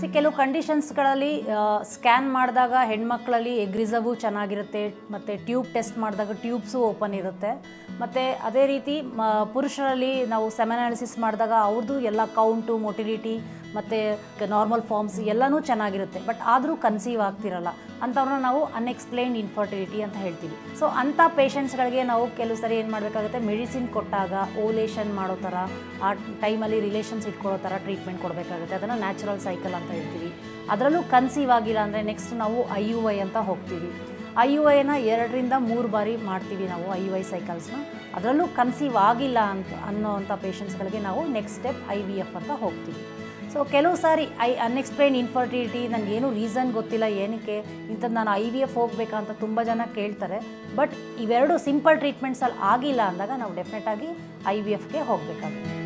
C ಕೆಲವು ಕಂಡೀಷನ್ಸ್ಗಳಲ್ಲಿ scan ಮಾಡಿದಾಗ ಹೆಣ್ಮಕ್ಳಲ್ಲಿ egg reserve ಚೆನ್ನಾಗಿರುತ್ತೆ ಮತ್ತು ಟ್ಯೂಬ್ ಟೆಸ್ಟ್ ಮಾಡಿದಾಗ ಟ್ಯೂಬ್ಸು ಓಪನ್ ಇರುತ್ತೆ ಮತ್ತು ಅದೇ ರೀತಿ ಮ ಪುರುಷರಲ್ಲಿ ನಾವು ಸೆಮೆನಾಲಿಸಿಸ್ ಮಾಡಿದಾಗ ಅವ್ರದ್ದು ಎಲ್ಲ ಕೌಂಟು ಮೊಟಿಲಿಟಿ ಮತ್ತು ನಾರ್ಮಲ್ ಫಾರ್ಮ್ಸ್ ಎಲ್ಲನೂ ಚೆನ್ನಾಗಿರುತ್ತೆ ಬಟ್ ಆದರೂ ಕನ್ಸೀವ್ ಆಗ್ತಿರಲ್ಲ ಅಂಥವ್ರನ್ನ ನಾವು ಅನ್ಎಕ್ಸ್ಪ್ಲೈನ್ಡ್ ಇನ್ಫರ್ಟಿಲಿಟಿ ಅಂತ ಹೇಳ್ತೀವಿ ಸೊ ಅಂಥ ಪೇಷಂಟ್ಸ್ಗಳಿಗೆ ನಾವು ಕೆಲವು ಸರಿ ಏನು ಮಾಡಬೇಕಾಗುತ್ತೆ ಮೆಡಿಸಿನ್ ಕೊಟ್ಟಾಗ ಓಲೇಷನ್ ಮಾಡೋ ಥರ ಆ ಟೈಮಲ್ಲಿ ರಿಲೇಷನ್ಸ್ ಇಟ್ಕೊಳ್ಳೋ ಥರ ಟ್ರೀಟ್ಮೆಂಟ್ ಕೊಡಬೇಕಾಗುತ್ತೆ ಅದನ್ನು ನ್ಯಾಚುರಲ್ ಸೈಕಲ್ ಅಂತ ಹೇಳ್ತೀವಿ ಅದರಲ್ಲೂ ಕನ್ಸೀವ್ ಆಗಿಲ್ಲ ಅಂದರೆ ನೆಕ್ಸ್ಟ್ ನಾವು ಐ ಯು ಐ ಅಂತ ಹೋಗ್ತೀವಿ ಐ ಯು ಐನ ಎರಡರಿಂದ ಮೂರು ಬಾರಿ ಮಾಡ್ತೀವಿ ನಾವು ಐ ಯು ಐ ಸೈಕಲ್ಸ್ನ ಅದರಲ್ಲೂ ಕನ್ಸೀವ್ ಆಗಿಲ್ಲ ಅಂತ ಅನ್ನೋವಂಥ ಪೇಷಂಟ್ಸ್ಗಳಿಗೆ ನಾವು next step I V F ಅಂತ ಹೋಗ್ತೀವಿ ಸೊ ಕೆಲವು ಸಾರಿ ಐ ಅನ್ಎಕ್ಸ್ಪ್ಲೈನ್ ಇನ್ಫರ್ಟಿಲಿಟಿ ನನಗೇನು ರೀಸನ್ ಗೊತ್ತಿಲ್ಲ ಏನಕ್ಕೆ ಇಂಥದ್ದು ನಾನು ಐ ವಿ ಎಫ್ ಹೋಗ್ಬೇಕಾ ಅಂತ ತುಂಬ ಜನ ಕೇಳ್ತಾರೆ ಬಟ್ ಇವೆರಡು ಸಿಂಪಲ್ ಟ್ರೀಟ್ಮೆಂಟ್ಸಲ್ಲಿ ಆಗಿಲ್ಲ ಅಂದಾಗ ನಾವು ಡೆಫಿನೆಟಾಗಿ ಐ ವಿ ಎಫ್ಗೆ ಹೋಗಬೇಕಾಗುತ್ತೆ